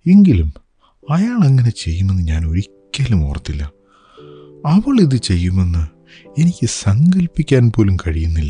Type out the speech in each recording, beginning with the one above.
എങ്കിലും അയാൾ അങ്ങനെ ചെയ്യുമെന്ന് ഞാൻ ഒരിക്കലും ഓർത്തില്ല അവൾ ഇത് ചെയ്യുമെന്ന് എനിക്ക് സങ്കല്പിക്കാൻ പോലും കഴിയുന്നില്ല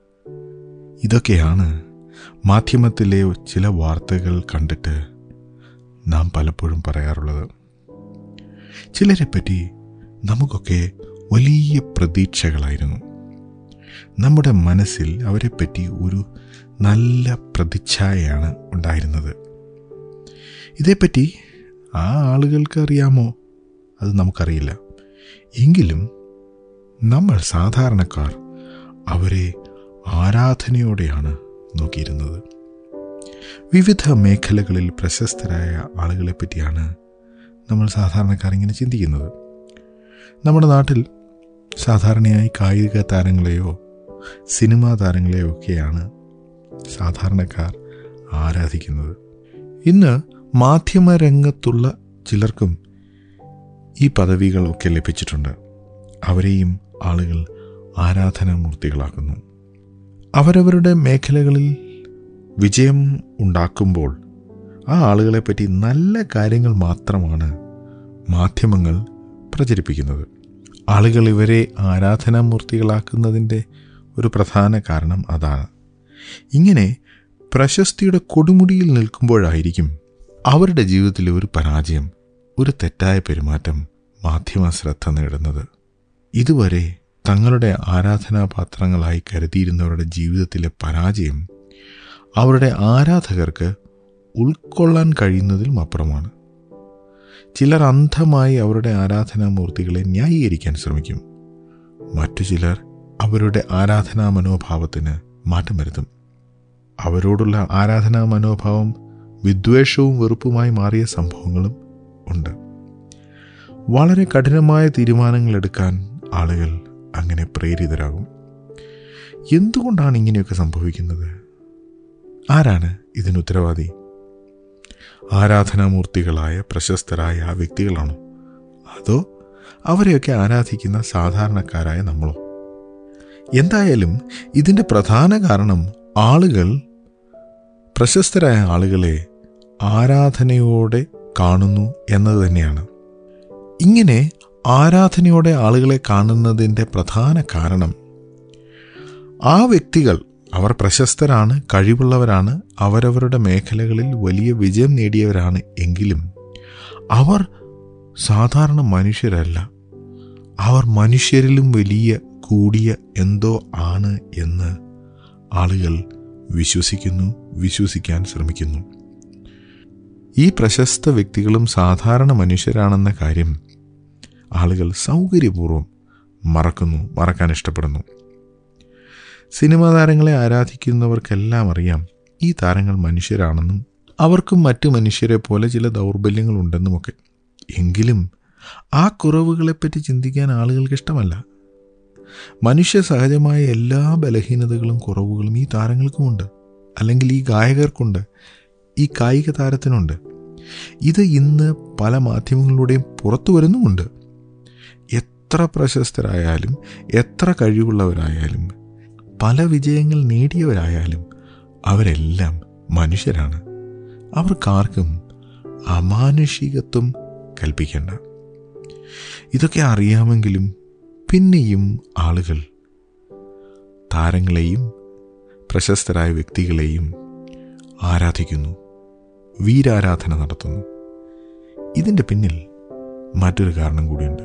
ഇതൊക്കെയാണ് മാധ്യമത്തിലെ ചില വാർത്തകൾ കണ്ടിട്ട് നാം പലപ്പോഴും പറയാറുള്ളത് ചിലരെപ്പറ്റി നമുക്കൊക്കെ വലിയ പ്രതീക്ഷകളായിരുന്നു നമ്മുടെ മനസ്സിൽ അവരെപ്പറ്റി ഒരു നല്ല പ്രതിച്ഛായയാണ് ഉണ്ടായിരുന്നത് ഇതേപ്പറ്റി ആ ആളുകൾക്ക് അറിയാമോ അത് നമുക്കറിയില്ല എങ്കിലും നമ്മൾ സാധാരണക്കാർ അവരെ ആരാധനയോടെയാണ് നോക്കിയിരുന്നത് വിവിധ മേഖലകളിൽ പ്രശസ്തരായ ആളുകളെ പറ്റിയാണ് നമ്മൾ സാധാരണക്കാർ ഇങ്ങനെ ചിന്തിക്കുന്നത് നമ്മുടെ നാട്ടിൽ സാധാരണയായി കായിക താരങ്ങളെയോ സിനിമാ താരങ്ങളെയോ ഒക്കെയാണ് സാധാരണക്കാർ ആരാധിക്കുന്നത് ഇന്ന് മാധ്യമരംഗത്തുള്ള ചിലർക്കും ഈ പദവികളൊക്കെ ലഭിച്ചിട്ടുണ്ട് അവരെയും ആളുകൾ ആരാധനാമൂർത്തികളാക്കുന്നു അവരവരുടെ മേഖലകളിൽ വിജയം ഉണ്ടാക്കുമ്പോൾ ആ ആളുകളെപ്പറ്റി നല്ല കാര്യങ്ങൾ മാത്രമാണ് മാധ്യമങ്ങൾ പ്രചരിപ്പിക്കുന്നത് ആളുകൾ ഇവരെ ആരാധനാമൂർത്തികളാക്കുന്നതിൻ്റെ ഒരു പ്രധാന കാരണം അതാണ് ഇങ്ങനെ പ്രശസ്തിയുടെ കൊടുമുടിയിൽ നിൽക്കുമ്പോഴായിരിക്കും അവരുടെ ജീവിതത്തിലെ ഒരു പരാജയം ഒരു തെറ്റായ പെരുമാറ്റം മാധ്യമ ശ്രദ്ധ നേടുന്നത് ഇതുവരെ തങ്ങളുടെ ആരാധനാപാത്രങ്ങളായി കരുതിയിരുന്നവരുടെ ജീവിതത്തിലെ പരാജയം അവരുടെ ആരാധകർക്ക് ഉൾക്കൊള്ളാൻ കഴിയുന്നതിലും അപ്പുറമാണ് ചിലർ അന്ധമായി അവരുടെ ആരാധനാമൂർത്തികളെ ന്യായീകരിക്കാൻ ശ്രമിക്കും മറ്റു ചിലർ അവരുടെ ആരാധനാ മനോഭാവത്തിന് മാറ്റം വരുത്തും അവരോടുള്ള ആരാധനാ മനോഭാവം വിദ്വേഷവും വെറുപ്പുമായി മാറിയ സംഭവങ്ങളും ഉണ്ട് വളരെ കഠിനമായ തീരുമാനങ്ങൾ എടുക്കാൻ ആളുകൾ അങ്ങനെ പ്രേരിതരാകും എന്തുകൊണ്ടാണ് ഇങ്ങനെയൊക്കെ സംഭവിക്കുന്നത് ആരാണ് ഇതിന് ഉത്തരവാദി ആരാധനാമൂർത്തികളായ പ്രശസ്തരായ ആ വ്യക്തികളാണോ അതോ അവരെയൊക്കെ ആരാധിക്കുന്ന സാധാരണക്കാരായ നമ്മളോ എന്തായാലും ഇതിൻ്റെ പ്രധാന കാരണം ആളുകൾ പ്രശസ്തരായ ആളുകളെ ആരാധനയോടെ കാണുന്നു എന്നത് തന്നെയാണ് ഇങ്ങനെ ആരാധനയോടെ ആളുകളെ കാണുന്നതിൻ്റെ പ്രധാന കാരണം ആ വ്യക്തികൾ അവർ പ്രശസ്തരാണ് കഴിവുള്ളവരാണ് അവരവരുടെ മേഖലകളിൽ വലിയ വിജയം നേടിയവരാണ് എങ്കിലും അവർ സാധാരണ മനുഷ്യരല്ല അവർ മനുഷ്യരിലും വലിയ കൂടിയ എന്തോ ആണ് എന്ന് ആളുകൾ വിശ്വസിക്കുന്നു വിശ്വസിക്കാൻ ശ്രമിക്കുന്നു ഈ പ്രശസ്ത വ്യക്തികളും സാധാരണ മനുഷ്യരാണെന്ന കാര്യം ആളുകൾ സൗകര്യപൂർവ്വം മറക്കുന്നു മറക്കാൻ ഇഷ്ടപ്പെടുന്നു സിനിമാ താരങ്ങളെ ആരാധിക്കുന്നവർക്കെല്ലാം അറിയാം ഈ താരങ്ങൾ മനുഷ്യരാണെന്നും അവർക്കും മറ്റു മനുഷ്യരെ പോലെ ചില ദൗർബല്യങ്ങളുണ്ടെന്നുമൊക്കെ എങ്കിലും ആ കുറവുകളെപ്പറ്റി ചിന്തിക്കാൻ ആളുകൾക്ക് ഇഷ്ടമല്ല മനുഷ്യ സഹജമായ എല്ലാ ബലഹീനതകളും കുറവുകളും ഈ താരങ്ങൾക്കുമുണ്ട് അല്ലെങ്കിൽ ഈ ഗായകർക്കുണ്ട് ഈ കായിക താരത്തിനുണ്ട് ഇത് ഇന്ന് പല മാധ്യമങ്ങളിലൂടെയും പുറത്തു വരുന്നുമുണ്ട് എത്ര പ്രശസ്തരായാലും എത്ര കഴിവുള്ളവരായാലും പല വിജയങ്ങൾ നേടിയവരായാലും അവരെല്ലാം മനുഷ്യരാണ് അവർക്കാർക്കും അമാനുഷികത്വം കൽപ്പിക്കേണ്ട ഇതൊക്കെ അറിയാമെങ്കിലും പിന്നെയും ആളുകൾ താരങ്ങളെയും പ്രശസ്തരായ വ്യക്തികളെയും ആരാധിക്കുന്നു വീരാരാധന നടത്തുന്നു ഇതിൻ്റെ പിന്നിൽ മറ്റൊരു കാരണം കൂടിയുണ്ട്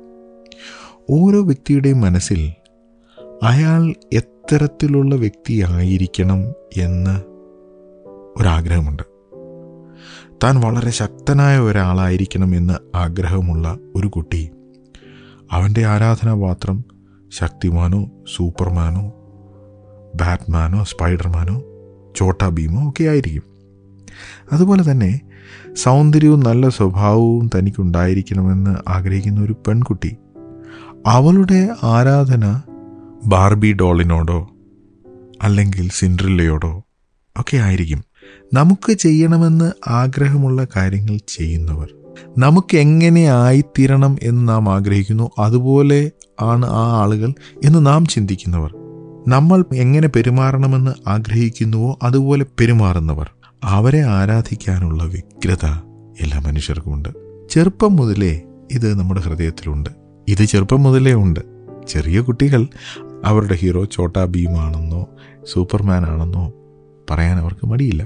ഓരോ വ്യക്തിയുടെയും മനസ്സിൽ അയാൾ എത്തരത്തിലുള്ള വ്യക്തിയായിരിക്കണം എന്ന് ഒരാഗ്രഹമുണ്ട് താൻ വളരെ ശക്തനായ ഒരാളായിരിക്കണം എന്ന് ആഗ്രഹമുള്ള ഒരു കുട്ടി അവൻ്റെ ആരാധനാപാത്രം ശക്തിമാനോ സൂപ്പർമാനോ ബാറ്റ്മാനോ സ്പൈഡർമാനോ ചോട്ടാ ഭീമോ ഒക്കെ ആയിരിക്കും അതുപോലെ തന്നെ സൗന്ദര്യവും നല്ല സ്വഭാവവും തനിക്കുണ്ടായിരിക്കണമെന്ന് ആഗ്രഹിക്കുന്ന ഒരു പെൺകുട്ടി അവളുടെ ആരാധന ബാർബി ഡോളിനോടോ അല്ലെങ്കിൽ സിൻഡ്രില്ലയോടോ ഒക്കെ ആയിരിക്കും നമുക്ക് ചെയ്യണമെന്ന് ആഗ്രഹമുള്ള കാര്യങ്ങൾ ചെയ്യുന്നവർ നമുക്ക് എങ്ങനെ ആയിത്തീരണം എന്ന് നാം ആഗ്രഹിക്കുന്നു അതുപോലെ ആണ് ആ ആളുകൾ എന്ന് നാം ചിന്തിക്കുന്നവർ നമ്മൾ എങ്ങനെ പെരുമാറണമെന്ന് ആഗ്രഹിക്കുന്നുവോ അതുപോലെ പെരുമാറുന്നവർ അവരെ ആരാധിക്കാനുള്ള വ്യഗ്രത എല്ലാ മനുഷ്യർക്കുമുണ്ട് ചെറുപ്പം മുതലേ ഇത് നമ്മുടെ ഹൃദയത്തിലുണ്ട് ഇത് ചെറുപ്പം മുതലേ ഉണ്ട് ചെറിയ കുട്ടികൾ അവരുടെ ഹീറോ ചോട്ടാ ഭീമാണെന്നോ സൂപ്പർമാൻ ആണെന്നോ പറയാൻ അവർക്ക് മടിയില്ല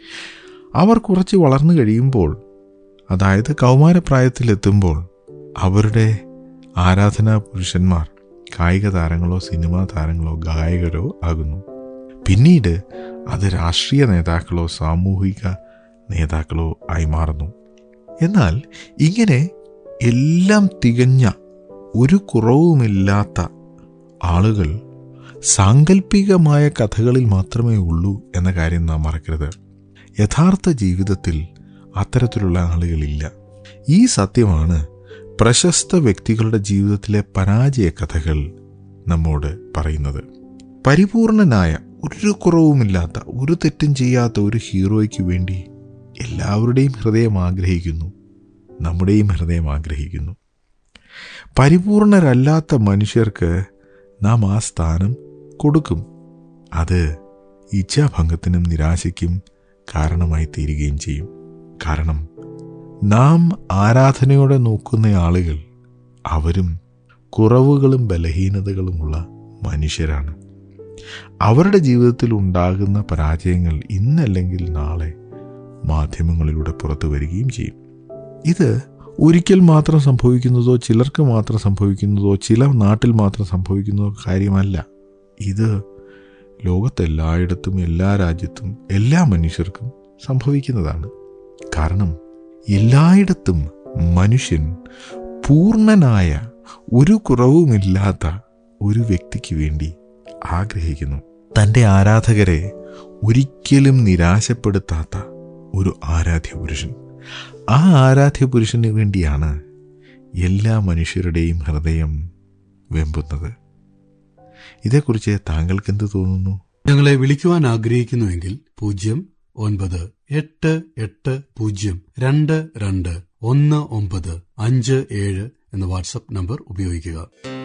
അവർ കുറച്ച് വളർന്നു കഴിയുമ്പോൾ അതായത് കൗമാരപ്രായത്തിലെത്തുമ്പോൾ അവരുടെ ആരാധനാ പുരുഷന്മാർ കായിക താരങ്ങളോ സിനിമാ താരങ്ങളോ ഗായകരോ ആകുന്നു പിന്നീട് അത് രാഷ്ട്രീയ നേതാക്കളോ സാമൂഹിക നേതാക്കളോ ആയി മാറുന്നു എന്നാൽ ഇങ്ങനെ എല്ലാം തികഞ്ഞ ഒരു കുറവുമില്ലാത്ത ആളുകൾ സാങ്കല്പികമായ കഥകളിൽ മാത്രമേ ഉള്ളൂ എന്ന കാര്യം നാം മറക്കരുത് യഥാർത്ഥ ജീവിതത്തിൽ അത്തരത്തിലുള്ള ആളുകളില്ല ഈ സത്യമാണ് പ്രശസ്ത വ്യക്തികളുടെ ജീവിതത്തിലെ പരാജയ കഥകൾ നമ്മോട് പറയുന്നത് പരിപൂർണനായ ഒരു കുറവുമില്ലാത്ത ഒരു തെറ്റും ചെയ്യാത്ത ഒരു ഹീറോയ്ക്ക് വേണ്ടി എല്ലാവരുടെയും ഹൃദയം ആഗ്രഹിക്കുന്നു നമ്മുടെയും ഹൃദയം ആഗ്രഹിക്കുന്നു പരിപൂർണരല്ലാത്ത മനുഷ്യർക്ക് നാം ആ സ്ഥാനം കൊടുക്കും അത് ഇച്ഛാഭംഗത്തിനും നിരാശയ്ക്കും കാരണമായി തീരുകയും ചെയ്യും കാരണം നാം ആരാധനയോടെ നോക്കുന്ന ആളുകൾ അവരും കുറവുകളും ബലഹീനതകളുമുള്ള മനുഷ്യരാണ് അവരുടെ ജീവിതത്തിൽ ഉണ്ടാകുന്ന പരാജയങ്ങൾ ഇന്നല്ലെങ്കിൽ നാളെ മാധ്യമങ്ങളിലൂടെ പുറത്തു വരികയും ചെയ്യും ഇത് ഒരിക്കൽ മാത്രം സംഭവിക്കുന്നതോ ചിലർക്ക് മാത്രം സംഭവിക്കുന്നതോ ചില നാട്ടിൽ മാത്രം സംഭവിക്കുന്നതോ കാര്യമല്ല ഇത് ലോകത്തെല്ലായിടത്തും എല്ലാ രാജ്യത്തും എല്ലാ മനുഷ്യർക്കും സംഭവിക്കുന്നതാണ് കാരണം എല്ലായിടത്തും മനുഷ്യൻ പൂർണ്ണനായ ഒരു കുറവുമില്ലാത്ത ഒരു വ്യക്തിക്ക് വേണ്ടി ആഗ്രഹിക്കുന്നു തൻ്റെ ആരാധകരെ ഒരിക്കലും നിരാശപ്പെടുത്താത്ത ഒരു ആരാധ്യ പുരുഷൻ ആ ആരാധ്യ പുരുഷന് വേണ്ടിയാണ് എല്ലാ മനുഷ്യരുടെയും ഹൃദയം വെമ്പുന്നത് ഇതേക്കുറിച്ച് താങ്കൾക്ക് എന്ത് തോന്നുന്നു ഞങ്ങളെ വിളിക്കുവാൻ ആഗ്രഹിക്കുന്നുവെങ്കിൽ പൂജ്യം ഒൻപത് എട്ട് എട്ട് പൂജ്യം രണ്ട് രണ്ട് ഒന്ന് ഒമ്പത് അഞ്ച് ഏഴ് എന്ന വാട്സപ്പ് നമ്പർ ഉപയോഗിക്കുക